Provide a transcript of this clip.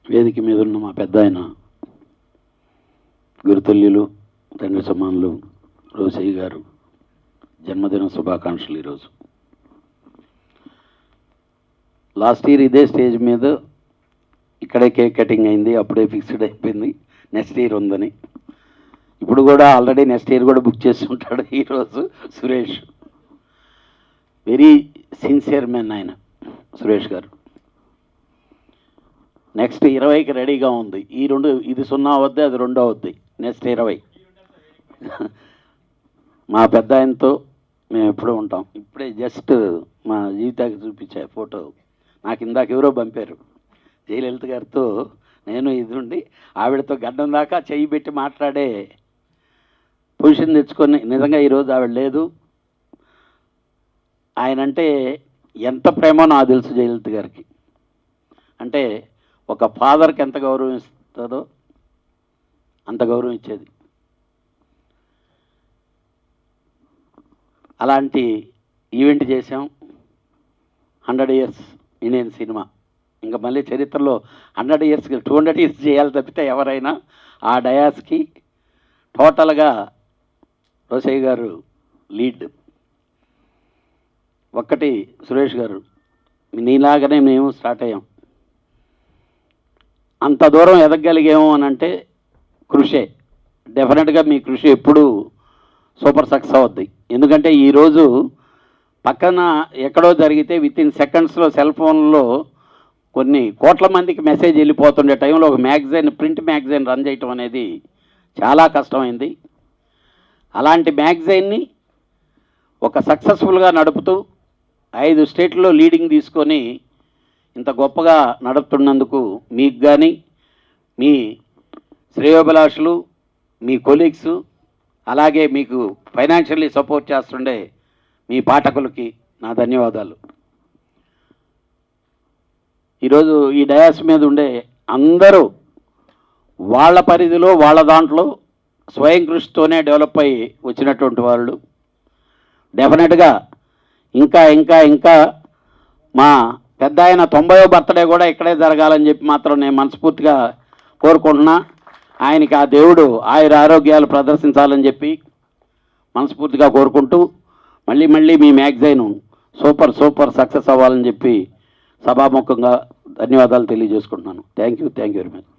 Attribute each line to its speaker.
Speaker 1: వేదిక మీద ఉన్న మా పెద్ద ఆయన గురుతుల్యులు తండ్రి సమానులు రోసయ్య గారు జన్మదిన శుభాకాంక్షలు ఈరోజు లాస్ట్ ఇయర్ ఇదే స్టేజ్ మీద ఇక్కడే కేక్ కటింగ్ అయింది అప్పుడే ఫిక్స్డ్ అయిపోయింది నెక్స్ట్ ఇయర్ ఉందని ఇప్పుడు కూడా ఆల్రెడీ నెక్స్ట్ ఇయర్ కూడా బుక్ చేసి ఉంటాడు ఈరోజు సురేష్ వెరీ సిన్సియర్ మెన్ ఆయన సురేష్ గారు నెక్స్ట్ ఇరవైకి రెడీగా ఉంది ఈ రెండు ఇది సున్నా అవుద్ది అది రెండో అవుద్ది నెక్స్ట్ ఇరవై మా పెద్ద ఆయనతో మేము ఎప్పుడూ ఉంటాం ఇప్పుడే జస్ట్ మా జీవితాకి చూపించే ఫోటో నాకు ఇందాక ఎవరో పంపారు జయలలిత గారితో నేను ఇది ఉండి ఆవిడతో గడ్డం దాకా చెయ్యి పెట్టి మాట్లాడే పొజిషన్ తెచ్చుకొని నిజంగా ఈరోజు ఆవిడ లేదు ఆయన అంటే ఎంత ప్రేమో నాకు తెలుసు జయలలిత గారికి అంటే ఒక ఫాదర్కి ఎంత గౌరవం ఇస్తుందో అంత గౌరవం ఇచ్చేది అలాంటి ఈవెంట్ చేసాం హండ్రెడ్ ఇయర్స్ ఇండియన్ సినిమా ఇంకా మళ్ళీ చరిత్రలో హండ్రెడ్ ఇయర్స్కి టూ హండ్రెడ్ ఇయర్స్ చేయాలి తప్పితే ఎవరైనా ఆ డయాస్కి టోటల్గా రోసయ్య గారు లీడ్ ఒక్కటి సురేష్ గారు నీలాగానే మేము స్టార్ట్ అయ్యాం అంత దూరం ఎదగలిగాము అని అంటే కృషే డెఫినెట్గా మీ కృషి ఎప్పుడు సూపర్ సక్సెస్ అవుద్ది ఎందుకంటే ఈరోజు పక్కన ఎక్కడో జరిగితే విత్ ఇన్ సెకండ్స్లో సెల్ ఫోన్లో కొన్ని కోట్ల మందికి మెసేజ్ వెళ్ళిపోతుండే టైంలో ఒక మ్యాగజైన్ ప్రింట్ మ్యాగజైన్ రన్ చేయటం అనేది చాలా కష్టమైంది అలాంటి మ్యాగజైన్ని ఒక సక్సెస్ఫుల్గా నడుపుతూ ఐదు స్టేట్లో లీడింగ్ తీసుకొని ఇంత గొప్పగా నడుపుతున్నందుకు మీకు కానీ మీ శ్రేయోభిలాషులు మీ కొలీగ్స్ అలాగే మీకు ఫైనాన్షియల్లీ సపోర్ట్ చేస్తుండే మీ పాఠకులకి నా ధన్యవాదాలు ఈరోజు ఈ డయాస్ మీద ఉండే అందరూ వాళ్ళ పరిధిలో వాళ్ళ దాంట్లో స్వయం కృషితోనే డెవలప్ అయ్యి వచ్చినటువంటి వాళ్ళు డెఫినెట్గా ఇంకా ఇంకా ఇంకా మా పెద్ద ఆయన తొంభైవ బర్త్డే కూడా ఇక్కడే జరగాలని చెప్పి మాత్రం నేను మనస్ఫూర్తిగా కోరుకుంటున్నా ఆయనకి ఆ దేవుడు ఆయుర ఆరోగ్యాలు ప్రదర్శించాలని చెప్పి మనస్ఫూర్తిగా కోరుకుంటూ మళ్ళీ మళ్ళీ మీ మ్యాగజైన్ సూపర్ సూపర్ సక్సెస్ అవ్వాలని చెప్పి సభాముఖంగా ధన్యవాదాలు తెలియజేసుకుంటున్నాను thank you thank you very much